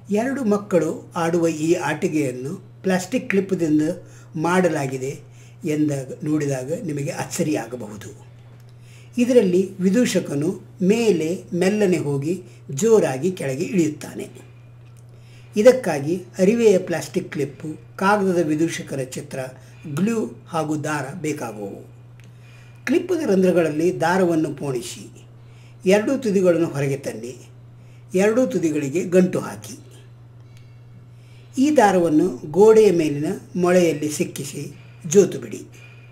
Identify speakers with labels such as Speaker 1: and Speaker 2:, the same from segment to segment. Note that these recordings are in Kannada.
Speaker 1: ಎರಡು ಮಕ್ಕಳು ಆಡುವ ಈ ಆಟಿಕೆಯನ್ನು ಪ್ಲಾಸ್ಟಿಕ್ ಕ್ಲಿಪ್ದಿಂದ ಮಾಡಲಾಗಿದೆ ಎಂದಾಗ ನೋಡಿದಾಗ ನಿಮಗೆ ಅಚ್ಚರಿಯಾಗಬಹುದು ಇದರಲ್ಲಿ ವಿದೂಷಕನು ಮೇಲೆ ಮೆಲ್ಲನೆ ಹೋಗಿ ಜೋರಾಗಿ ಕೆಳಗೆ ಇಳಿಯುತ್ತಾನೆ ಇದಕ್ಕಾಗಿ ಅರಿವೆಯ ಪ್ಲಾಸ್ಟಿಕ್ ಕ್ಲಿಪ್ಪು ಕಾಗದದ ವಿದೂಷಕರ ಚಿತ್ರ ಗ್ಲೂ ಹಾಗೂ ದಾರ ಬೇಕಾಗುವು ಕ್ಲಿಪ್ಪದ ರಂಧ್ರಗಳಲ್ಲಿ ದಾರವನ್ನು ಪೋಣಿಸಿ ಎರಡೂ ತುದಿಗಳನ್ನು ಹೊರಗೆ ತನ್ನಿ ಎರಡೂ ತುದಿಗಳಿಗೆ ಗಂಟು ಹಾಕಿ ಈ ದಾರವನ್ನು ಗೋಡೆಯ ಮೇಲಿನ ಮೊಳೆಯಲ್ಲಿ ಸಿಕ್ಕಿಸಿ ಜೋತು ಬಿಡಿ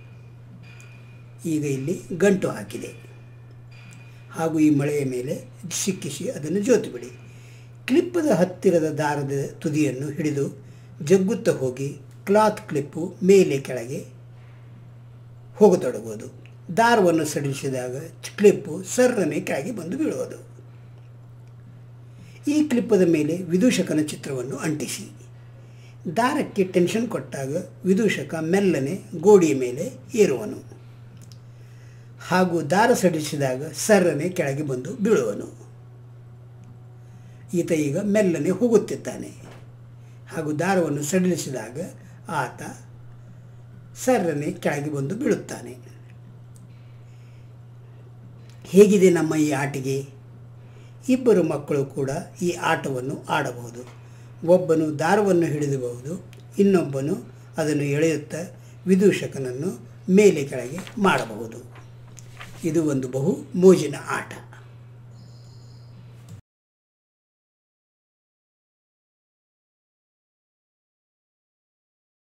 Speaker 1: ಈಗ ಇಲ್ಲಿ ಗಂಟು ಹಾಕಿದೆ ಹಾಗೂ ಈ ಮಳೆಯ ಮೇಲೆ ಸಿಕ್ಕಿಸಿ ಅದನ್ನು ಜೋತು ಬಿಡಿ ಕ್ಲಿಪ್ಪದ ಹತ್ತಿರದ ದಾರದ ತುದಿಯನ್ನು ಹಿಡಿದು ಜಗ್ಗುತ್ತಾ ಹೋಗಿ ಕ್ಲಾತ್ ಕ್ಲಿಪ್ಪು ಮೇಲೆ ಕೆಳಗೆ ಹೋಗತೊಡಗುವುದು ದಾರವನ್ನು ಸಡಿಲಿಸಿದಾಗ ಕ್ಲಿಪ್ಪು ಸರ್ರನೆ ಕೆಳಗೆ ಬಂದು ಬೀಳುವುದು ಈ ಕ್ಲಿಪ್ಪದ ಮೇಲೆ ವಿದೂಷಕನ ಚಿತ್ರವನ್ನು ಅಂಟಿಸಿ ದಾರಕ್ಕೆ ಟೆನ್ಷನ್ ಕೊಟ್ಟಾಗ ವಿದೂಷಕ ಮೆಲ್ಲನೆ ಗೋಡೆಯ ಮೇಲೆ ಏರುವನು ಹಾಗೂ ದಾರ ಸಡಿಲಿಸಿದಾಗ ಸರ್ರನೆ ಕೆಳಗೆ ಬಂದು ಬೀಳುವನು ಈತ ಈಗ ಮೆಲ್ಲನೆ ಹೋಗುತ್ತಿದ್ದಾನೆ ಹಾಗೂ ದಾರವನ್ನು ಸಡಿಲಿಸಿದಾಗ ಆತ ಸರ್ರನೆ ಕೆಳಗೆ ಬಂದು ಬೀಳುತ್ತಾನೆ ಹೇಗಿದೆ ನಮ್ಮ ಈ ಆಟಿಗೆ ಇಬ್ಬರು ಮಕ್ಕಳು ಕೂಡ ಈ ಆಟವನ್ನು ಆಡಬಹುದು ಒಬ್ಬನು ದಾರವನ್ನು ಹಿಡಿದಬಹುದು ಇನ್ನೊಬ್ಬನು ಅದನ್ನು ಎಳೆಯುತ್ತಾ ವಿದೂಷಕನನ್ನು ಮೇಲೆ ಕೆಳಗೆ ಮಾಡಬಹುದು ಇದು ಒಂದು ಬಹು ಮೋಜಿನ ಆಟ